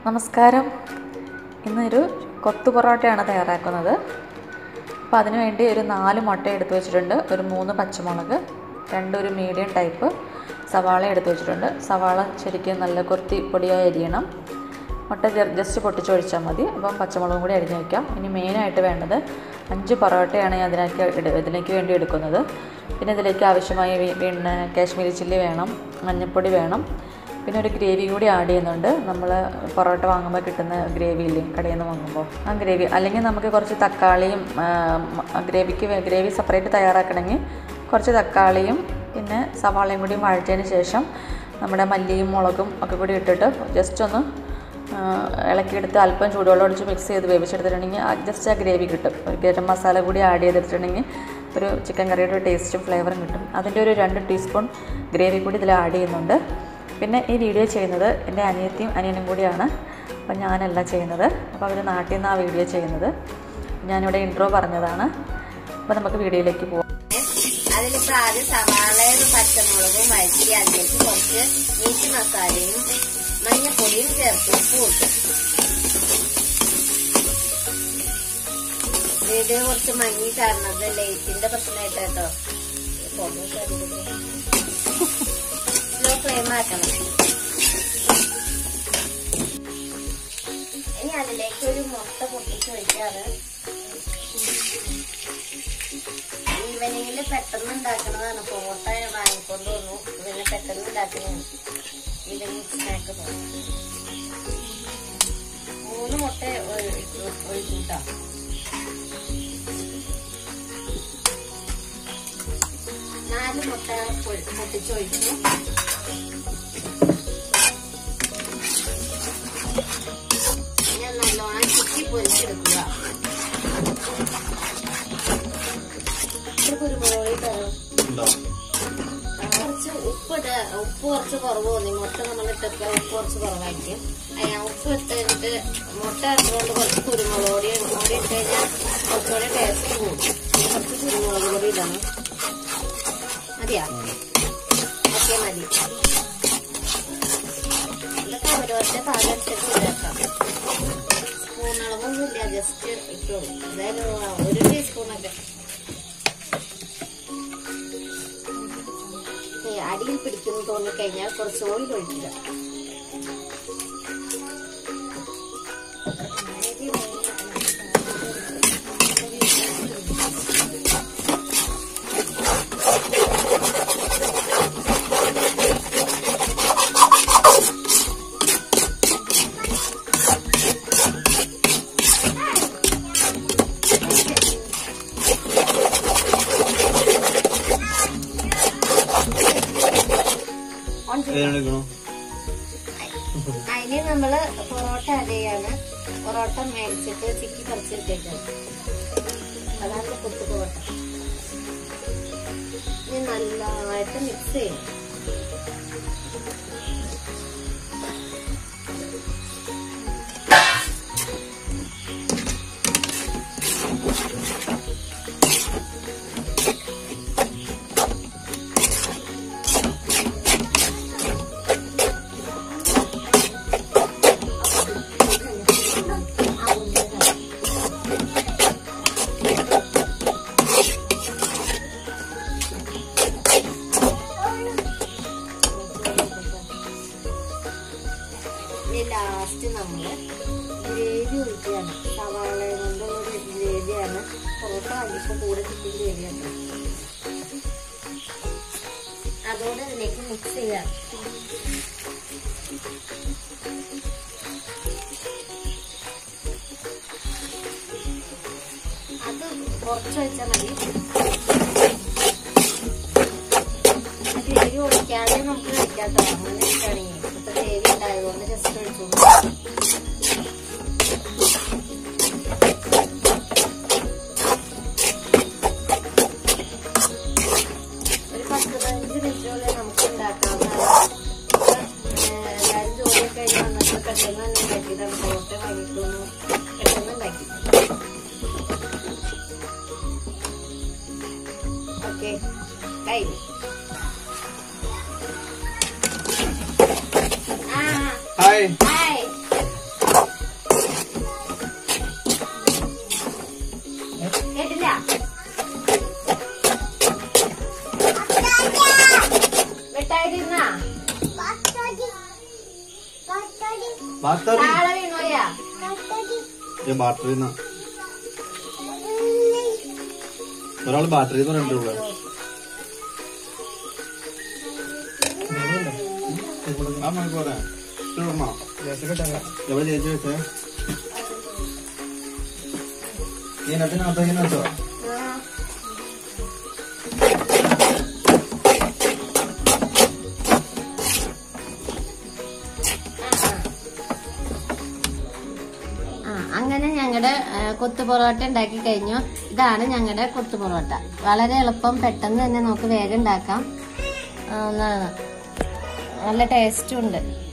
നമസ്കാരം ഇന്നൊരു കൊത്തു പൊറോട്ടയാണ് തയ്യാറാക്കുന്നത് അപ്പോൾ അതിന് വേണ്ടി ഒരു നാല് മുട്ട എടുത്തു വെച്ചിട്ടുണ്ട് ഒരു മൂന്ന് പച്ചമുളക് രണ്ട് ഒരു മീഡിയം ടൈപ്പ് സവാള എടുത്തു വെച്ചിട്ടുണ്ട് സവാള ശരിക്കും നല്ല കൊത്തി പൊടിയായി അരിയണം മുട്ട ജസ്റ്റ് പൊട്ടിച്ചൊഴിച്ചാൽ മതി അപ്പം പച്ചമുളകും കൂടി അരിഞ്ഞ് വയ്ക്കാം ഇനി മെയിനായിട്ട് വേണ്ടത് അഞ്ച് പൊറോട്ടയാണ് ഞാൻ അതിനൊക്കെ ഇതിലേക്ക് വേണ്ടി എടുക്കുന്നത് പിന്നെ ഇതിലേക്ക് ആവശ്യമായ വി- പിന്നെ കാശ്മീരി ചില്ലി വേണം മഞ്ഞൾപ്പൊടി വേണം പിന്നെ ഒരു ഗ്രേവി കൂടി ആഡ് ചെയ്യുന്നുണ്ട് നമ്മൾ പൊറോട്ട വാങ്ങുമ്പോൾ കിട്ടുന്ന ഗ്രേവി ഇല്ലേ കടയിൽ നിന്ന് വാങ്ങുമ്പോൾ ആ ഗ്രേവി അല്ലെങ്കിൽ നമുക്ക് കുറച്ച് തക്കാളിയും ആ, മ- ഗ്രേവിക്ക് വേ- ഗ്രേവി സെപ്പറേറ്റ് തയ്യാറാക്കണമെങ്കിൽ കുറച്ച് തക്കാളിയും പിന്നെ സവാളയും കൂടി വഴറ്റിയതിന് ശേഷം നമ്മുടെ മല്ലിയും മുളകും ഒക്കെ കൂടി ഇട്ടിട്ട് ജസ്റ്റ് ഒന്ന് ആ, ഇളക്കിയെടുത്ത് അല്പം ചൂടുവെള്ളം ഒഴിച്ച് മിക്സ് ചെയ്ത് വേവിച്ചെടുത്തിട്ടുണ്ടെങ്കിൽ ജസ്റ്റ് ആ ഗ്രേവി കിട്ടും ഒരു ഗരം മസാല കൂടി ആഡ് ചെയ്തിട്ടുണ്ടെങ്കിൽ ഒരു ചിക്കൻ കറിയുടെ ഒരു ടേസ്റ്റും ഫ്ലേവറും കിട്ടും അതിൻ്റെ ഒരു രണ്ട് ടീസ്പൂൺ ഗ്രേവി കൂടി ഇതിൽ ആഡ് ചെയ്യുന്നുണ്ട് പിന്നെ ഈ വീഡിയോ ചെയ്യുന്നത് എൻ്റെ അനിയത്തിയും അനിയനും കൂടിയാണ് അപ്പോൾ ഞാനല്ല ചെയ്യുന്നത് അപ്പോൾ അവർ നാട്ടിൽ നിന്ന് ആ വീഡിയോ ചെയ്യുന്നത് ഞാനിവിടെ ഇൻട്രോ പറഞ്ഞതാണ് അപ്പോൾ നമുക്ക് വീഡിയോയിലേക്ക് പോകാം അതിലിപ്പോ ആദ്യം സവാളയും പച്ചമുളകും വഴറ്റി അതിലേക്ക് കുറച്ച് മീറ്റ് മസാലയും മഞ്ഞപ്പൊടിയും ചേർത്ത് ഉപ്പും ഇട്ടു ഇത് കുറച്ച് മഞ്ഞി ചാടുന്നത് ലൈറ്റിന്റെ പ്രശ്നമായിട്ട് കേട്ടോ സ്ലോ ഫ്ലെയിം ആക്കണം ഇനി അതിലേക്ക് ഒരു മുട്ട പൊട്ടിച്ച് വെച്ചാണ് ഈവനിങ്ങിൽ പെട്ടെന്ന് ഉണ്ടാക്കുന്നതാണ് പൊറോട്ട വാങ്ങിക്കൊണ്ട് വന്നു പിന്നെ പെട്ടെന്ന് ഉണ്ടാക്കുന്നതാണ് ഈവനിങ് സ്നാക്ക് മൂന്ന് മുട്ട ഒഴിക്കൂട്ടോ നാല് മുട്ട പൊ- പൊട്ടിച്ചൊഴിച്ചു ഞാൻ നല്ലോണം ചുറ്റി പൊരിച്ചെടുക്കുക ഒരു കുരുമുളക് തരാം കുറച്ച് ഉപ്പിട്ട് ഉപ്പ് കുറച്ച് കുറവ് തോന്നി മുട്ട നമ്മൾ ഇട്ടപ്പോ ഉപ്പ് കുറച്ച് കുറവായിരിക്കും അയ്യ, ഉപ്പ് ഇട്ടിട്ട് മുട്ട ഇട്ടുകൊണ്ട് കുറച്ച് കുരുമുളക് പൊടി കൂടി ഇട്ട് കഴിഞ്ഞാൽ കുറച്ചുകൂടെ ടേസ്റ്റ് കൂടും കുറച്ച് കുരുമുളക് പൊടി ഇടണം മതിയാ ഓക്കെ മതി ഇതൊക്കെ ഓരോരുത്തരുടെ പാകം അനുസരിച്ച് ചേർക്കാം സ്പൂൺ അളവൊന്നുമില്ല ജസ്റ്റ് ഇട്ടോളൂ എന്തായാലും ഒരു ടീസ്പൂണൊക്കെ ഏ, അടിയിൽ പിടിക്കുന്നു തോന്നിക്കഴിഞ്ഞാൽ കുറച്ച് ഓയിൽ ഒഴിക്കുക ഓൺ ചെയ്യ്. ഏതെടുക്കണോ അതിന് നമ്മള് പൊറോട്ട ആഡ് ചെയ്യാണ് പൊറോട്ട മേടിച്ചിട്ട് ചിക്കി പറിച്ചിട്ടേക്കാണ് അതാണ് കൊത്തു പൊറോട്ട ഇനി നല്ലതായിട്ട് മിക്സ് ചെയ്യും ഇനി ലാസ്റ്റ് നമ്മള് ഗ്രേവി ഒഴിക്കുകയാണ് സവാള കൊണ്ടുള്ള ഒരു ഗ്രേവിയാണ് പൊറോട്ട വാങ്ങിയപ്പോ കൂടെ ചിക്കൻ ഗ്രേവിയാണ് അതോടെ ഇതിലേക്ക് മിക്സ് ചെയ്യാം അത് കുറച്ച് വെച്ചാൽ മതി ഗ്രേവി ഒഴിക്കാതെ നമുക്ക് കഴിക്കാട്ടോ അങ്ങനെ ഇഷ്ടമാണെങ്കിൽ ഇപ്പൊ ഗ്രേവി ഉണ്ടായതുകൊണ്ട് ജസ്റ്റ് ഒഴിച്ചു ഒരു പത്ത് പതിനഞ്ച് മിനിറ്റോളം നമുക്ക് ഉണ്ടാക്കാവുന്നതാണ് ഇപ്പൊ, ഏഹ്, എല്ലാവരും ജോലിയൊക്കെ കഴിഞ്ഞ് വന്നിട്ട് പെട്ടെന്ന് തന്നെ ഉണ്ടാക്കിയതാണ് പൊറോട്ട വാങ്ങിക്കുന്നു പെട്ടെന്ന് ഉണ്ടാക്കി ഓക്കെ കഴിഞ്ഞു ആ ഹായ് ഹായ് ബാത്തറി താഴെ വീണോയാ ബാറ്ററി ഒരാള് ബാറ്ററി എന്ന് പറഞ്ഞിട്ടുള്ളൂ ആ മണിക്കൂറെ എവിടെ ചേച്ചി വെച്ചേ നീ നട്ടിനകത്തേക്ക് വെച്ചോ ആ അങ്ങനെ ഞങ്ങളുടെ കൊത്തു പൊറോട്ട ഉണ്ടാക്കി കഴിഞ്ഞു ഇതാണ് ഞങ്ങളുടെ കൊത്തു പൊറോട്ട വളരെ എളുപ്പം പെട്ടെന്ന് തന്നെ നമുക്ക് വേഗം ഉണ്ടാക്കാം ആ, ന- നല്ല ടേസ്റ്റും ഉണ്ട്